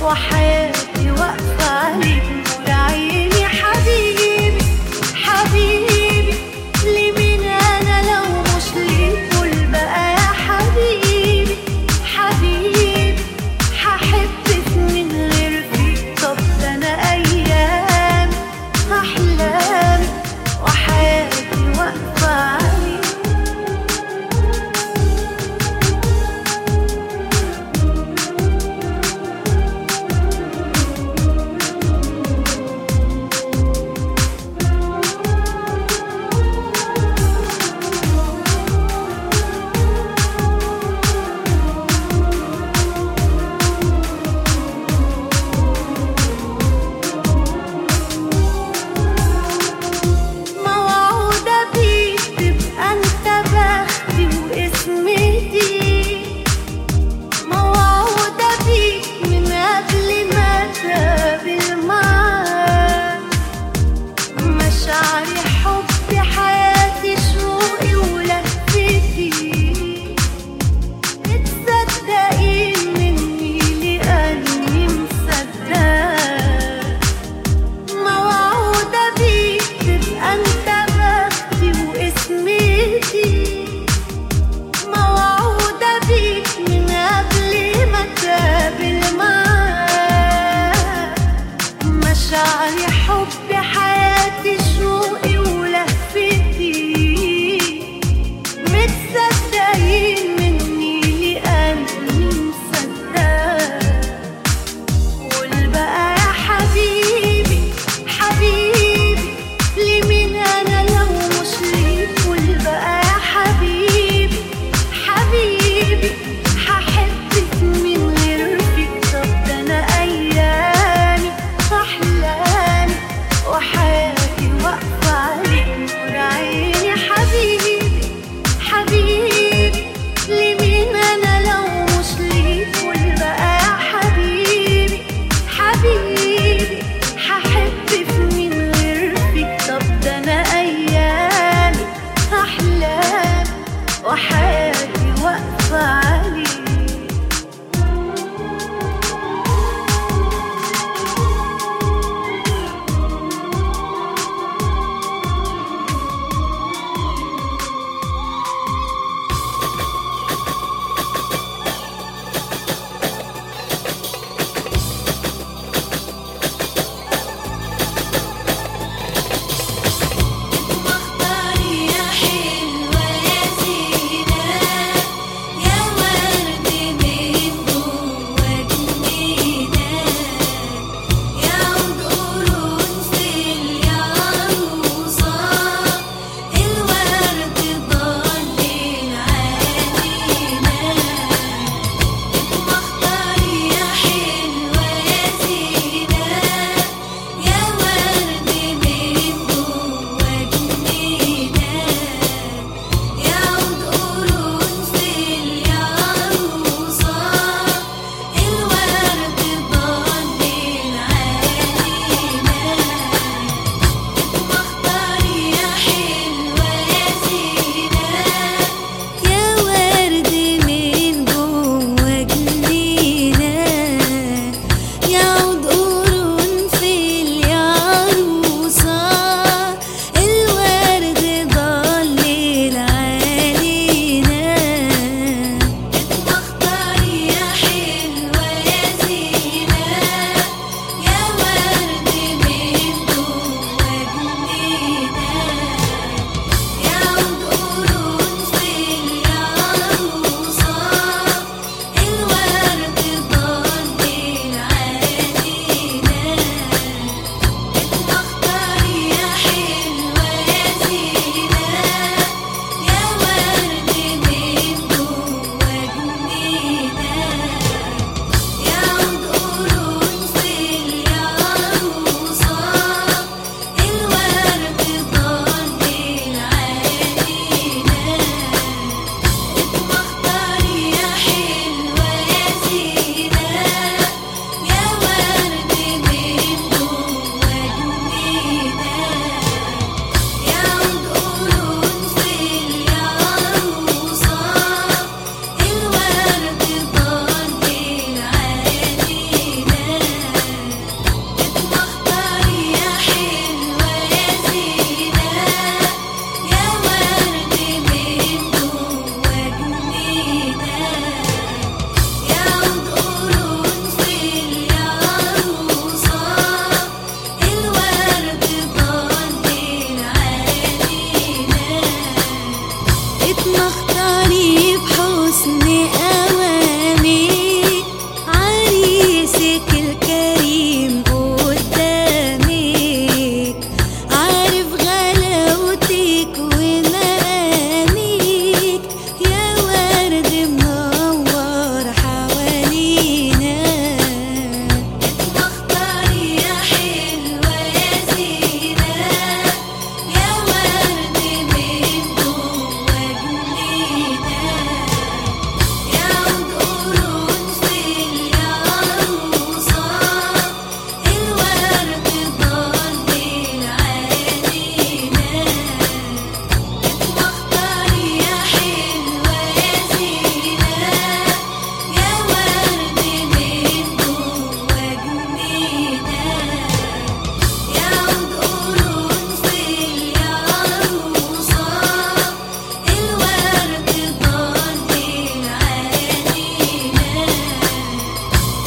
وحياتي واقفة عليك نور عيني حبيبي حبيبي ليه مين أنا لو مش ليك قول بقى يا حبيبي حبيبي هحبك من غير فيك طب ده أنا أيام أحلامي وحياتي واقفة عليك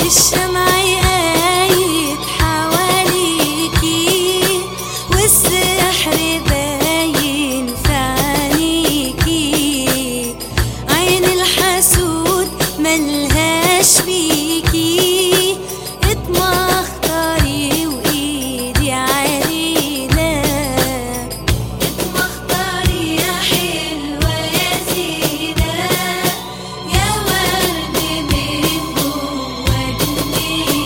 الشمع قايد حواليكي والسحر باين في عينيكي عين الحسود ملهاش بيكي اتمختاري وايدي علينا اتمختاري يا حلوة يا زينة يا ورد من جوا جنينة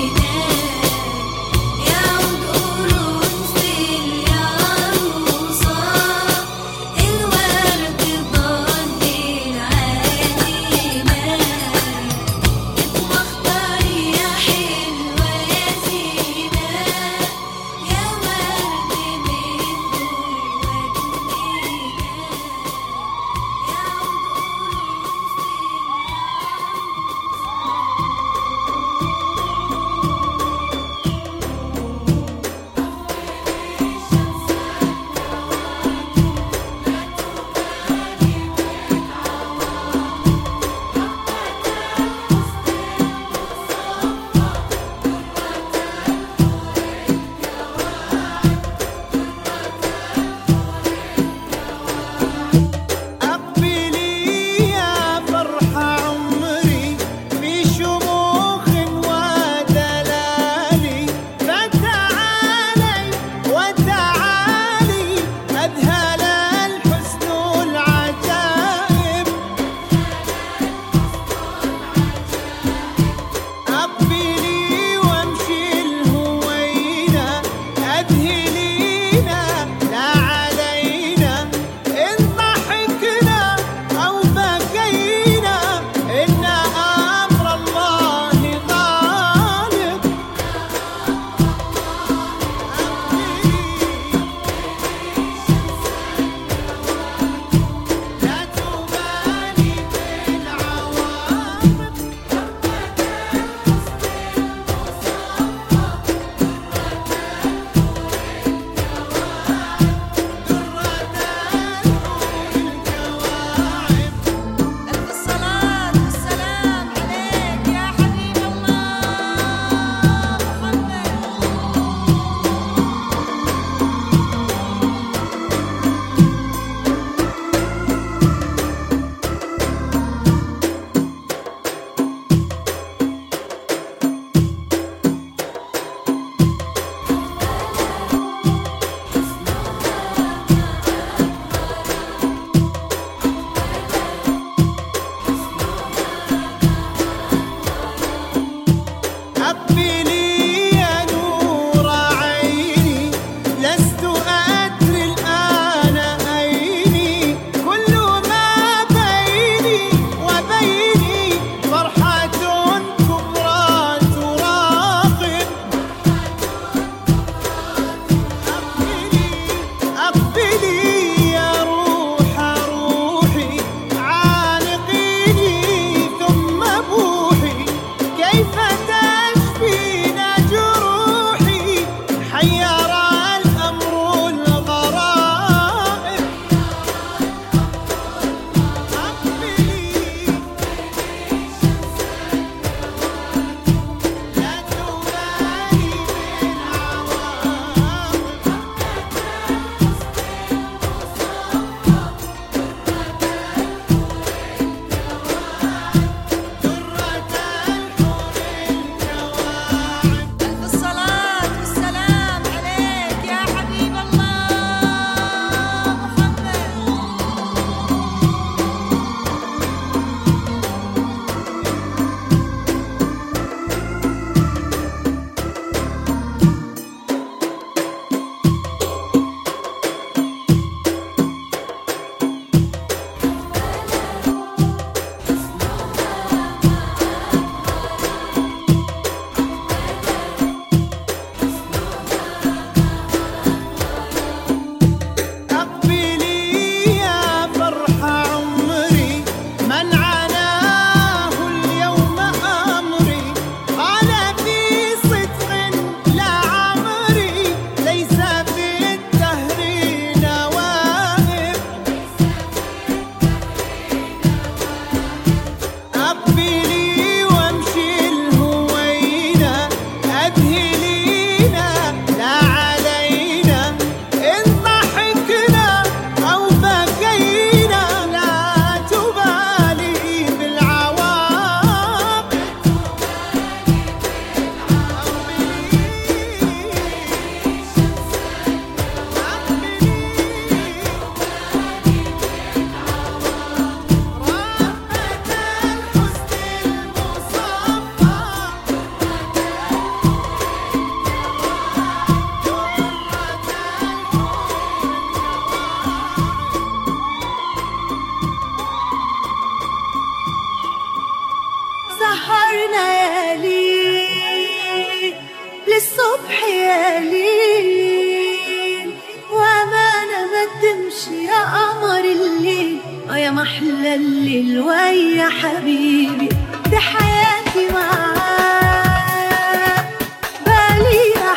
للصبح يا ليل وأمانة ما تمشي يا قمر الليل اه يا محلى الليل ويا حبيبي دي حياتي معاك بقاليها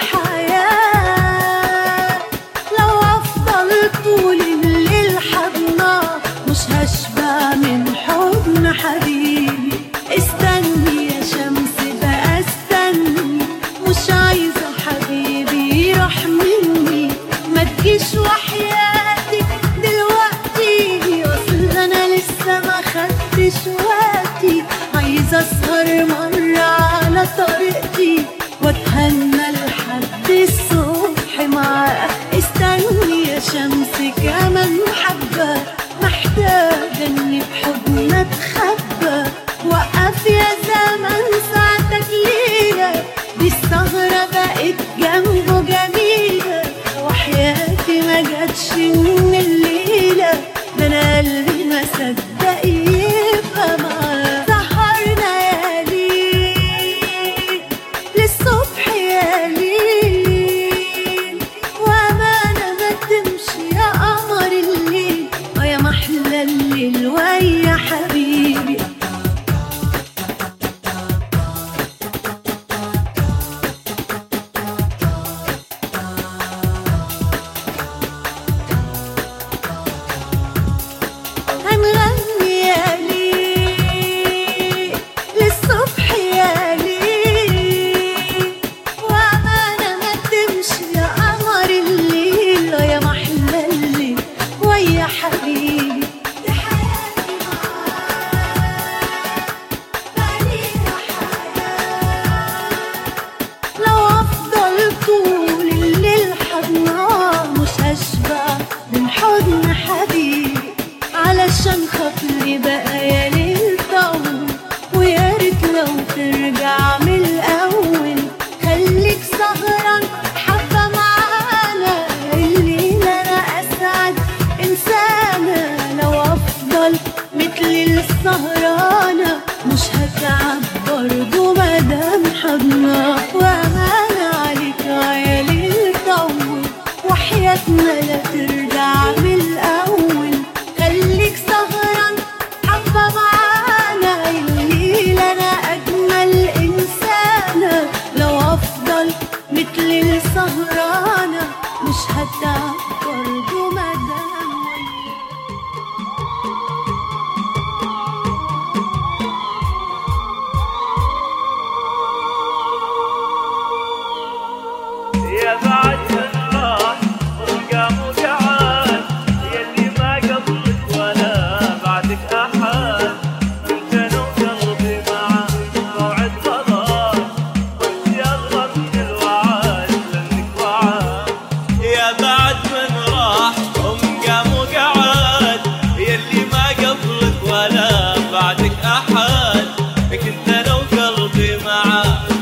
حياة لو أفضل طول الليل حضناك مش هشبع من حضن حبيبي استني يا شمس بقى استني مش عايزة حبيبي يروح مني ما تجيش وحياتك دلوقتي اصل انا لسه ما خدتش وقتي عايزة اسهر مرة على طريقتي واتهنى لحد الصبح معاك استني يا شمس كمان حبة محتاجة اني بحضن اتخبى وقف يا زمن ساعتك ليا دي السهرة بقت جنبه جميلة وحياتي ما جاتش من الليلة ده انا قلبي ما صدق يبقى معاه سهرنا يا ليل للصبح يا ليل وأمانة ما تمشي يا قمر الليل اه يا محلى الليل ويا حبيبي هنغني يا ليل للصبح يا ليل وأمانة ما تمشي يا قمر الليل يا محلى الليل ويا حبيبي دي حياتي معاك بقاليها حياة لو افضل طول الليل حضناه مش هشبع من حضن حبيبي علشان خاطري بقى يا ليل طول ويا ريت لو ترجع من الاول خليك سهران حبه معانا الليل انا اسعد انسانه لو افضل مثل السهرانه مش هتعب برضه مادام حضناك وامانه عليك يا ليل طول وحياتنا لا ترجع من الاول خليك سهران حبه معانا الليل انا اجمل انسانه لو افضل مثل السهرانه مش هتعب برضه مادام وياك يا بعد من راح وقام وقعد يلي ما قبلك ولا بعدك احد انت نور قلبي معه موعد خلاص قلت يلا من الوعد لانك وعد يا بعد من راح وقام وقعد يلي ما قبلك ولا بعدك احد كنت انا وقلبي معه